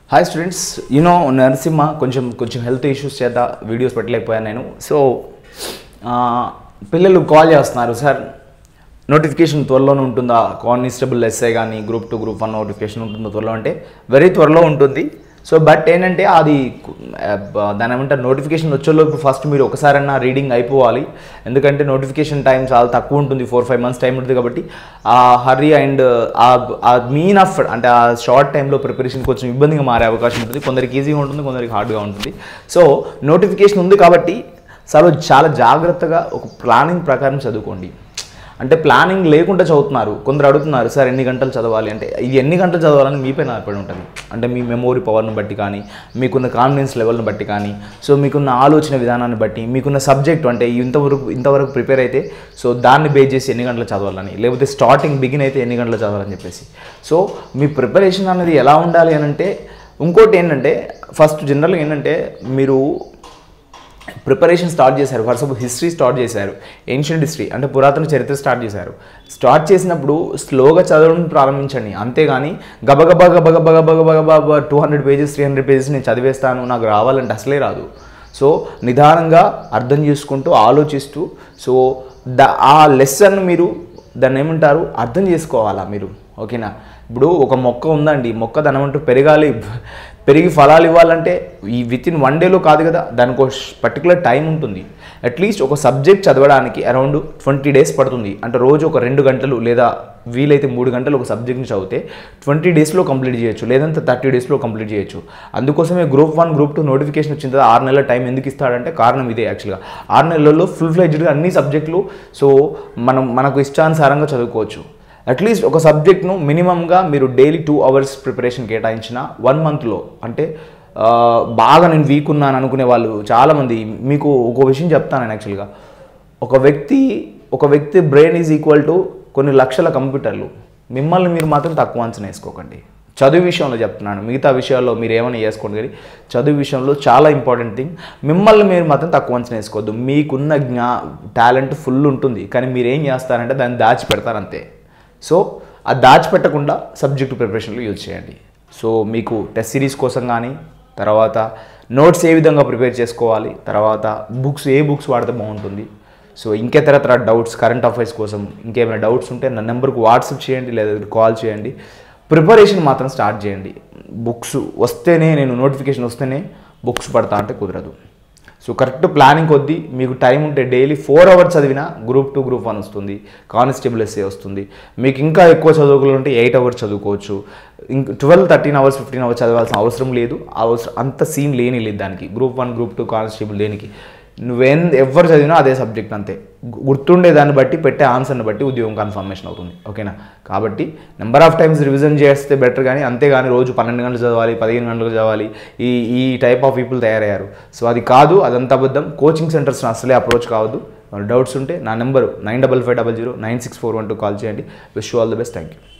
hi students you know Narasimha కొంచెం కొంచెం health issues చేత వీడియోస్ పెట్టలేకపోయాను నేను సో ఆ, పిల్లలు కాల్ చేస్తున్నారు సార్ నోటిఫికేషన్ త్వరలోనే ఉంటుందా కానిస్టేబుల్ ఎస్ఐ కానీ group two group one notification ఉంటుందో త్వరలో అంటే వెరీ త్వరలో ఉంటుంది సో బట్ ఏంటంటే అది ఆ, బ- దాని ఏమంటారు నోటిఫికేషన్ వచ్చేలోపు ఫస్ట్ మీరు ఒకసారన్నా రీడింగ్ అయిపోవాలి ఎందుకంటే నోటిఫికేషన్ టైం చాలా తక్కువ ఉంటుంది ఫోర్ ఫైవ్ మంత్స్ టైం ఉంటుంది కాబట్టి ఆ హర్రీ అండ్ ఆ మీన్ ఆఫ్ అంటే ఆ షార్ట్ టైంలో ప్రిపరేషన్ కొంచెం ఇబ్బందిగా మారే అవకాశం ఉంటుంది కొందరికి ఈజీగా ఉంటుంది కొందరికి హార్డ్గా ఉంటుంది సో నోటిఫికేషన్ ఉంది కాబట్టి చాలా చాలా జాగ్రత్తగా ఒక ప్లానింగ్ ప్రకారం చదువుకోండి అంటే ప్లానింగ్ లేకుండా చదువుతున్నారు కొందరు అడుగుతున్నారు సార్ ఎన్ని గంటలు చదవాలి అంటే ఇది ఎన్ని గంటలు చదవాలని మీపైన ఆధారపడి ఉంటుంది అంటే మీ మెమోరీ పవర్ని బట్టి కానీ మీకున్న కాన్ఫిడెన్స్ లెవెల్ని బట్టి కానీ సో మీకున్న ఆలోచన విధానాన్ని బట్టి మీకున్న సబ్జెక్ట్ అంటే ఇంతవరకు ఇంతవరకు ప్రిపేర్ అయితే సో దాన్ని బేస్ చేసి ఎన్ని గంటలు చదవాలని లేకపోతే స్టార్టింగ్ బిగిన్ అయితే ఎన్ని గంటలు చదవాలని చెప్పేసి సో మీ ప్రిపరేషన్ అనేది ఎలా ఉండాలి అని అంటే ఇంకోటి ఏంటంటే ఫస్ట్ జనరల్గా ఏంటంటే మీరు ప్రిపరేషన్ స్టార్ట్ చేశారు ఫర్ సపోజ్ హిస్టరీ స్టార్ట్ చేశారు ఏన్షియంట్ హిస్టరీ అంటే పురాతన చరిత్ర స్టార్ట్ చేశారు స్టార్ట్ చేసినప్పుడు స్లోగా చదవడం ప్రారంభించండి అంతేగాని గబగబా గబగబా గబగబా గబగబా two hundred pages three hundred pages నేను చదివేస్తాను నాకు రావాలంటే అసలే రాదు సో నిదానంగా అర్థం చేసుకుంటూ ఆలోచిస్తూ సో ద ఆ లెసన్ మీరు దాన్ని ఏమంటారు అర్థం చేసుకోవాలా మీరు ఓకేనా ఇప్పుడు ఒక మొక్క ఉందండి మొక్క దాని ఏమంటూ పెరగాలి పెరిగి ఫలాలు ఇవ్వాలంటే ఈ విత్ ఇన్ వన్ డేలో కాదు కదా దానికి ఒక పర్టికులర్ టైం ఉంటుంది అట్లీస్ట్ ఒక సబ్జెక్ట్ చదవడానికి అరౌండ్ ట్వంటీ డేస్ పడుతుంది అంటే రోజు ఒక రెండు గంటలు లేదా వీలైతే మూడు గంటలు ఒక సబ్జెక్ట్ని చదివితే ట్వంటీ డేస్లో కంప్లీట్ చేయొచ్చు లేదంటే థర్టీ డేస్లో కంప్లీట్ చేయొచ్చు అందుకోసమే group one group two notification వచ్చిన తర్వాత ఆరు నెలల టైం ఎందుకు ఇస్తాడంటే కారణం ఇదే యాక్చువల్గా ఆరు నెలల్లో ఫుల్ ఫ్లెడ్జ్డ్గా అన్ని సబ్జెక్టులు సో మనం మనకు ఇష్టానుసారంగా చదువుకోవచ్చు అట్లీస్ట్ ఒక సబ్జెక్ట్ను మినిమంగా మీరు డైలీ టూ అవర్స్ ప్రిపరేషన్ కేటాయించిన వన్ మంత్లో అంటే ఆ, బాగా నేను వీక్ ఉన్నాను అనుకునే వాళ్ళు చాలామంది మీకు ఒక విషయం చెప్తాను నేను యాక్చువల్గా ఒక వ్యక్తి ఒక వ్యక్తి బ్రెయిన్ ఈజ్ ఈక్వల్ టు కొన్ని లక్షల కంప్యూటర్లు మిమ్మల్ని మీరు మాత్రం తక్కువ అంచనా వేసుకోకండి చదువు విషయంలో చెప్తున్నాను మిగతా విషయాల్లో మీరు ఏమైనా చేసుకోండి కానీ చదువు విషయంలో చాలా ఇంపార్టెంట్ థింగ్ మిమ్మల్ని మీరు మాత్రం తక్కువ అంచనా వేసుకోవద్దు మీకున్న జ్ఞా టాలెంట్ ఫుల్ ఉంటుంది కానీ మీరు ఏం చేస్తారంటే దాన్ని దాచి పెడతారు అంతే సో అది దాచిపెట్టకుండా సబ్జెక్ట్ ప్రిపరేషన్లో యూజ్ చేయండి సో మీకు టెస్ట్ సిరీస్ కోసం కానీ తర్వాత నోట్స్ ఏ విధంగా ప్రిపేర్ చేసుకోవాలి తర్వాత బుక్స్ ఏ బుక్స్ వాడితే బాగుంటుంది సో ఇంకేతరతర డౌట్స్ కరెంట్ అఫైర్స్ కోసం ఇంకేమైనా డౌట్స్ ఉంటే నా నెంబర్కి వాట్సాప్ చేయండి లేదా కాల్ చేయండి ప్రిపరేషన్ మాత్రం స్టార్ట్ చేయండి బుక్స్ వస్తేనే నేను నోటిఫికేషన్ వస్తేనే బుక్స్ పడతా అంటే కుదరదు సో కరెక్ట్ ప్లానింగ్ కొద్దీ మీకు టైం ఉంటే డైలీ ఫోర్ అవర్స్ చదివినా గ్రూప్ టూ గ్రూప్ వన్ వస్తుంది కానిస్టేబుల్ ఎస్ఏ వస్తుంది మీకు ఇంకా ఎక్కువ చదువుకులు ఉంటే ఎయిట్ అవర్స్ చదువుకోవచ్చు ఇంక twelve thirteen hours fifteen hours చదవాల్సిన అవసరం లేదు అవసరం అంత సీన్ లేని లేదు దానికి group one group two constable దేనికి నువ్వేం ఎవరు చదివినా అదే సబ్జెక్ట్ అంతే గు- గుర్తుండే దాన్ని బట్టి పెట్టే ఆన్సర్ని బట్టి ఉద్యోగం కన్ఫర్మేషన్ అవుతుంది ఓకేనా కాబట్టి నెంబర్ ఆఫ్ టైమ్స్ రివిజన్ చేస్తే బెటర్ కానీ అంతేగాని రోజు పన్నెండు గంటలు చదవాలి పదిహేను గంటలు చదవాలి ఈ ఈ టైప్ ఆఫ్ పీపుల్ తయారయ్యారు సో అది కాదు అదంతా అబద్ధం కోచింగ్ సెంటర్స్ అసలే అప్రోచ్ కావద్దు డౌట్స్ ఉంటే నా number nine double five double zero nine six four one two call చేయండి wish all the best thank you